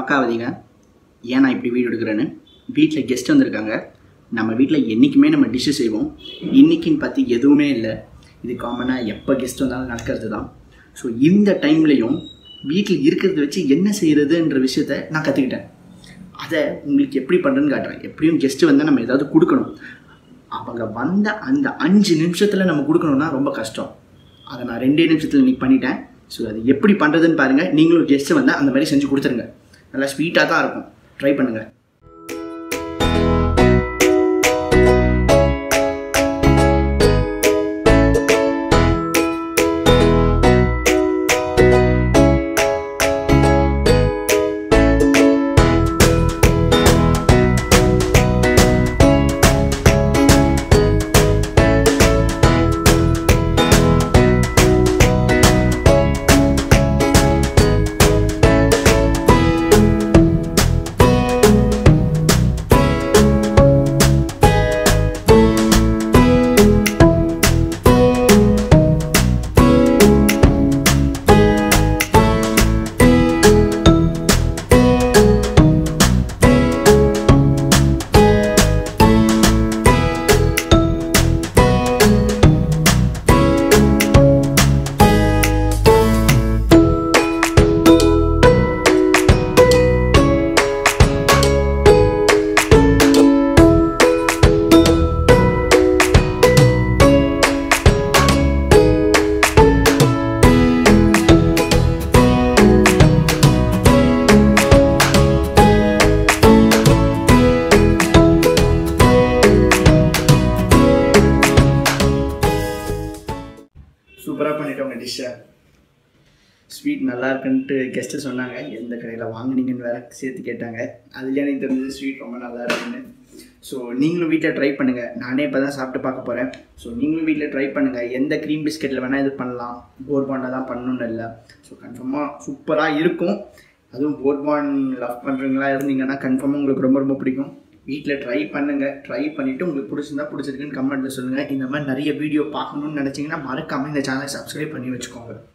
shock ஆகாதீங்க ஏன் நான் இப்படி வீடியோ எடுக்கிறேன்னு வீட்டில் கெஸ்ட் வந்திருக்காங்க நம்ம வீட்டில் என்றைக்குமே நம்ம டிஷ்ஷு செய்வோம் இன்றைக்கின்னு பார்த்து எதுவுமே இல்லை இது காமனாக எப்போ கெஸ்ட் வந்தாலும் நடக்கிறது தான் ஸோ இந்த டைம்லையும் வீட்டில் இருக்கிறத வச்சு என்ன செய்கிறதுன்ற விஷயத்த நான் கற்றுக்கிட்டேன் அதை உங்களுக்கு எப்படி பண்ணுறேன்னு காட்டுறேன் எப்படியும் கெஸ்ட்டு வந்தால் நம்ம ஏதாவது கொடுக்கணும் அவங்க வந்த அந்த அஞ்சு நிமிஷத்தில் நம்ம கொடுக்கணும்னா ரொம்ப கஷ்டம் அதை நான் ரெண்டே நிமிஷத்தில் இன்னைக்கு பண்ணிட்டேன் ஸோ அது எப்படி பண்ணுறதுன்னு பாருங்கள் நீங்களும் கெஸ்ட்டு வந்தால் அந்த மாதிரி செஞ்சு கொடுத்துருங்க நல்லா ஸ்வீட்டாக தான் இருக்கும் ட்ரை பண்ணுங்கள் சூப்பராக பண்ணிட்டோங்க டிஷ்ஷை ஸ்வீட் நல்லா இருக்குன்ட்டு கெஸ்ட்டு சொன்னாங்க எந்த கடையில் வாங்குனீங்கன்னு வேற சேர்த்து கேட்டாங்க அதுலேயே எனக்கு தெரிஞ்சது ஸ்வீட் ரொம்ப நல்லா இருக்குன்னு ஸோ நீங்களும் வீட்டில் ட்ரை பண்ணுங்கள் நானே இப்போ தான் சாப்பிட்டு பார்க்க போகிறேன் ஸோ நீங்களும் வீட்டில் ட்ரை பண்ணுங்கள் எந்த க்ரீம் பிஸ்கெட்டில் வேணால் இது பண்ணலாம் போர்பாண்டா தான் பண்ணணும்னு இல்லை ஸோ கன்ஃபார்மாக சூப்பராக இருக்கும் அதுவும் போர்பான் லவ் பண்ணுறவங்களா இருந்தீங்கன்னா கன்ஃபார்மாக உங்களுக்கு ரொம்ப ரொம்ப பிடிக்கும் வீட்டில் ட்ரை பண்ணுங்கள் ட்ரை பண்ணிவிட்டு உங்களுக்கு பிடிச்சிருந்தா பிடிச்சிருக்குன்னு கமெண்ட்டில் சொல்லுங்கள் இந்த மாதிரி நிறைய வீடியோ பார்க்கணுன்னு நினச்சிங்கன்னா மறக்காமல் இந்த சேனலை சப்ஸ்கிரைப் பண்ணி வச்சுக்கோங்க